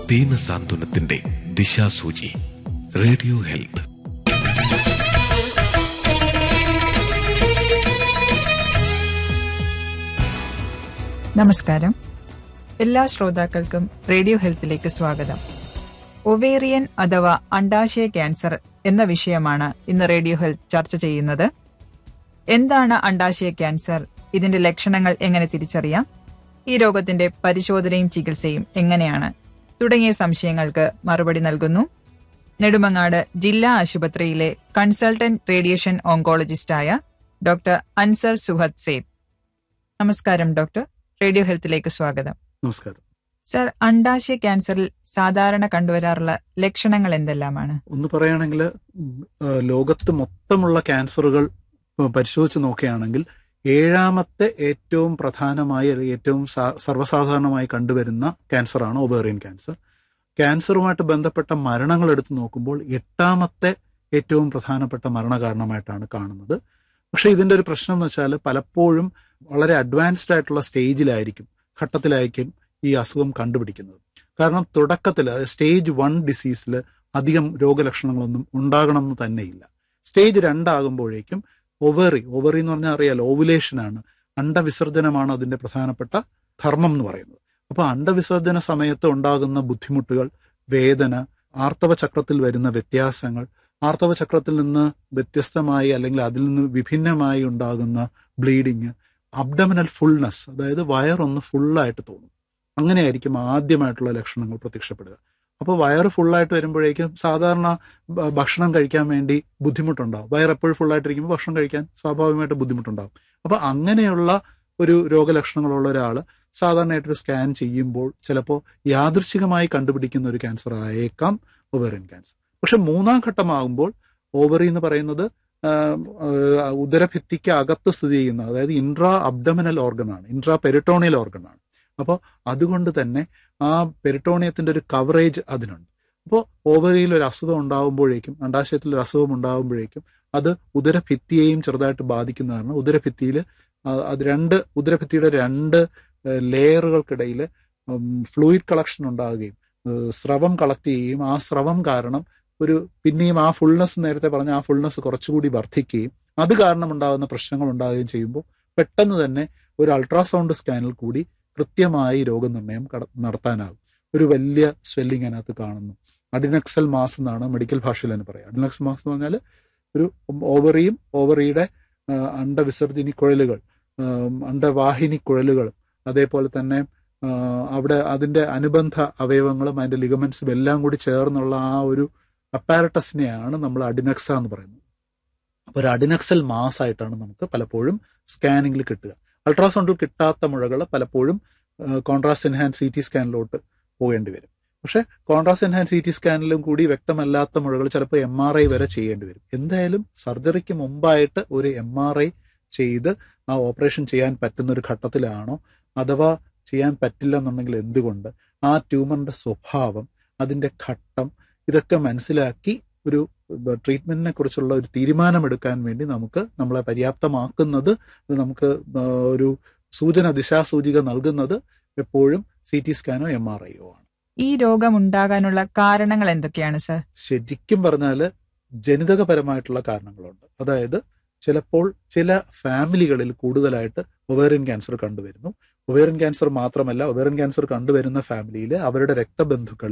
ദീന സാന്ത്വനത്തിന്റെ ദിശാസൂചി radio health നമസ്കാരം എല്ലാ ശ്രോതാക്കൾക്കും റേഡിയോ ഹെൽത്തിലേക്ക് സ്വാഗതം ഒവേറിയൻ അഥവാ അണ്ടാശയ ക്യാൻസർ എന്ന വിഷയമാണ് ഇന്ന് റേഡിയോ ഹെൽത്ത് ചർച്ച ചെയ്യുന്നത് എന്താണ് അണ്ടാശയ ക്യാൻസർ ഇതിന്റെ ലക്ഷണങ്ങൾ എങ്ങനെ തിരിച്ചറിയാം ഈ രോഗത്തിന്റെ പരിശോധനയും ചികിത്സയും എങ്ങനെയാണ് തുടങ്ങിയ സംശയങ്ങൾക്ക് മറുപടി നൽകുന്നു നെടുമങ്ങാട് ജില്ലാ ആശുപത്രിയിലെ കൺസൾട്ടന്റ് റേഡിയേഷൻ ഓങ്കോളജിസ്റ്റായ ഡോക്ടർ അൻസർ സുഹദ് സേബ് നമസ്കാരം ഡോക്ടർ റേഡിയോ ഹെൽത്തിലേക്ക് സ്വാഗതം നമസ്കാരം സർ അണ്ടാശയ ക്യാൻസറിൽ സാധാരണ കണ്ടുവരാറുള്ള ലക്ഷണങ്ങൾ എന്തെല്ലാമാണ് ഒന്ന് പറയുകയാണെങ്കിൽ ലോകത്ത് മൊത്തമുള്ള ക്യാൻസറുകൾ ഉം, പരിശോധിച്ച് നോക്കുകയാണെങ്കിൽ ഏഴാമത്തെ ഏറ്റവും പ്രധാനമായി അല്ലെങ്കിൽ ഏറ്റവും സാ- സർവ്വസാധാരണമായി കണ്ടുവരുന്ന ക്യാൻസറാണ് ഒബേറിയൻ ക്യാൻസർ ക്യാൻസറുമായിട്ട് ബന്ധപ്പെട്ട മരണങ്ങൾ എടുത്തു നോക്കുമ്പോൾ എട്ടാമത്തെ ഏറ്റവും പ്രധാനപ്പെട്ട മരണകാരണമായിട്ടാണ് കാണുന്നത് പക്ഷേ ഇതിൻ്റെ ഒരു പ്രശ്നം എന്ന് വെച്ചാൽ പലപ്പോഴും വളരെ അഡ്വാൻസ്ഡ് ആയിട്ടുള്ള സ്റ്റേജിലായിരിക്കും ഘട്ടത്തിലായിരിക്കും ഈ അസുഖം കണ്ടുപിടിക്കുന്നത് കാരണം തുടക്കത്തിൽ സ്റ്റേജ് വൺ ഡിസീസിൽ അധികം രോഗലക്ഷണങ്ങളൊന്നും ഉണ്ടാകണമെന്ന് തന്നെയില്ല സ്റ്റേജ് രണ്ടാകുമ്പോഴേക്കും ഒവറി ഒവറി എന്ന് പറഞ്ഞാൽ അറിയാലോ ഓവുലേഷനാണ് അണ്ടവിസർജനമാണ് അതിന്റെ പ്രധാനപ്പെട്ട ധർമ്മം എന്ന് പറയുന്നത് അപ്പോൾ അണ്ടവിസർജന സമയത്ത് ഉണ്ടാകുന്ന ബുദ്ധിമുട്ടുകൾ വേദന ആർത്തവ ചക്രത്തിൽ വരുന്ന വ്യത്യാസങ്ങൾ ആർത്തവ ചക്രത്തിൽ നിന്ന് വ്യത്യസ്തമായി അല്ലെങ്കിൽ അതിൽ നിന്ന് വിഭിന്നമായി ഉണ്ടാകുന്ന ബ്ലീഡിങ് അബ്ഡമിനൽ ഫുൾനെസ് അതായത് വയറൊന്ന് ഫുള്ളായിട്ട് തോന്നും അങ്ങനെയായിരിക്കും ആദ്യമായിട്ടുള്ള ലക്ഷണങ്ങൾ പ്രത്യക്ഷപ്പെടുക അപ്പോൾ വയറ് ഫുള്ളായിട്ട് വരുമ്പോഴേക്കും സാധാരണ ഭ- ഭക്ഷണം കഴിക്കാൻ വേണ്ടി ബുദ്ധിമുട്ടുണ്ടാവും വയർ എപ്പോഴും ഫുള്ളായിട്ടിരിക്കുമ്പോൾ ഭക്ഷണം കഴിക്കാൻ സ്വാഭാവികമായിട്ട് ബുദ്ധിമുട്ടുണ്ടാവും അപ്പോൾ അങ്ങനെയുള്ള ഒരു രോഗലക്ഷണങ്ങളുള്ള ഒരാൾ സാധാരണയായിട്ടൊരു സ്കാൻ ചെയ്യുമ്പോൾ ചിലപ്പോൾ യാദൃച്ഛികമായി കണ്ടുപിടിക്കുന്ന ഒരു ക്യാൻസർ ആയേക്കാം ഒവേറിയൻ ക്യാൻസർ പക്ഷെ മൂന്നാം ഘട്ടമാകുമ്പോൾ ഓവറി എന്ന് പറയുന്നത് ആ, ആ, ഉദരഭിത്തിക്ക് അകത്ത് സ്ഥിതി ചെയ്യുന്ന അതായത് ഇൻട്രാ അബ്ഡമിനൽ ഓർഗനാണ് ഇൻട്രാ പെരിട്ടോണിയൽ ഓർഗനാണ് അപ്പോൾ അതുകൊണ്ട് തന്നെ ആ പെരിട്ടോണിയത്തിന്റെ ഒരു കവറേജ് അതിനുണ്ട് അപ്പോൾ ഓവറിയിൽ ഒരു അസുഖം ഉണ്ടാകുമ്പോഴേക്കും അണ്ടാശയത്തിൽ ഒരു അസുഖം ഉണ്ടാകുമ്പോഴേക്കും അത് ഉദരഭിത്തിയെയും ചെറുതായിട്ട് ബാധിക്കുന്നതാണ് ഉദരഭിത്തിയിൽ അത് രണ്ട് ഉദരഭിത്തിയുടെ രണ്ട് ലെയറുകൾക്കിടയിൽ ഫ്ലൂയിഡ് കളക്ഷൻ ഉണ്ടാകുകയും ഏഹ് സ്രവം കളക്ട് ചെയ്യുകയും ആ സ്രവം കാരണം ഒരു പിന്നെയും ആ ഫുൾനെസ് നേരത്തെ പറഞ്ഞ ആ ഫുൾനെസ് കുറച്ചുകൂടി വർദ്ധിക്കുകയും അത് കാരണം ഉണ്ടാകുന്ന പ്രശ്നങ്ങൾ ഉണ്ടാകുകയും ചെയ്യുമ്പോൾ പെട്ടെന്ന് തന്നെ ഒരു അൾട്രാസൗണ്ട് സ്കാനിൽ കൂടി കൃത്യമായി രോഗനിർണയം കട- നടത്താനാകും ഒരു വലിയ സ്വെല്ലിംഗ് അതിനകത്ത് കാണുന്നു അഡിനക്സൽ മാസ് എന്നാണ് മെഡിക്കൽ ഭാഷയിൽ തന്നെ പറയുക അഡിനക്സൽ മാസ് എന്ന് പറഞ്ഞാൽ ഒരു ഓവറിയും ഓവറിയുടെ ആ, അണ്ടവിസർജിനി കുഴലുകൾ ആ, അണ്ടവാഹിനി കുഴലുകളും അതേപോലെ തന്നെ ആ, അവിടെ അതിന്റെ അനുബന്ധ അവയവങ്ങളും അതിന്റെ ലിഗമെന്റ്സും എല്ലാം കൂടി ചേർന്നുള്ള ആ ഒരു അപ്പാരറ്റസിനെയാണ് നമ്മൾ അഡിനക്സ എന്ന് പറയുന്നത് അപ്പോൾ ഒരു അഡിനക്സൽ മാസ് ആയിട്ടാണ് നമുക്ക് പലപ്പോഴും സ്കാനിങ്ങിൽ കിട്ടുക അൾട്രാസൗണ്ടിൽ കിട്ടാത്ത മുഴകൾ പലപ്പോഴും കോൺട്രാസ്റ്റ് എൻഹാൻസ് സി ടി സ്കാനിലോട്ട് പോകേണ്ടി വരും പക്ഷേ കോൺട്രാസ്റ്റ് എൻഹാൻസ് സി ടി സ്കാനിലും കൂടി വ്യക്തമല്ലാത്ത മുഴകൾ ചിലപ്പോൾ എം ആർ ഐ വരെ ചെയ്യേണ്ടി വരും എന്തായാലും സർജറിക്ക് മുമ്പായിട്ട് ഒരു എം ആർ ഐ ചെയ്ത് ആ ഓപ്പറേഷൻ ചെയ്യാൻ പറ്റുന്ന ഒരു ഘട്ടത്തിലാണോ അഥവാ ചെയ്യാൻ പറ്റില്ല എന്നുണ്ടെങ്കിൽ എന്തുകൊണ്ട് ആ ട്യൂമറിന്റെ സ്വഭാവം അതിന്റെ ഘട്ടം ഇതൊക്കെ മനസ്സിലാക്കി ഒരു ട്രീറ്റ്മെന്റിനെ കുറിച്ചുള്ള ഒരു തീരുമാനമെടുക്കാൻ വേണ്ടി നമുക്ക് നമ്മളെ പര്യാപ്തമാക്കുന്നത് ഇത് നമുക്ക് ആ, ഒരു സൂചന ദിശാസൂചിക നൽകുന്നത് എപ്പോഴും സി ടി സ്കാനോ എം ആർ ഐയോ ആണ് ഈ രോഗം ഉണ്ടാകാനുള്ള കാരണങ്ങൾ എന്തൊക്കെയാണ് സർ ശരിക്കും പറഞ്ഞാൽ ജനിതകപരമായിട്ടുള്ള കാരണങ്ങളുണ്ട് അതായത് ചിലപ്പോൾ ചില ഫാമിലികളിൽ കൂടുതലായിട്ട് ഒവേറിയൻ ക്യാൻസർ കണ്ടുവരുന്നു ഒവേറിയൻ ക്യാൻസർ മാത്രമല്ല ഒവേറിയൻ ക്യാൻസർ കണ്ടുവരുന്ന ഫാമിലിയിൽ അവരുടെ രക്തബന്ധുക്കൾ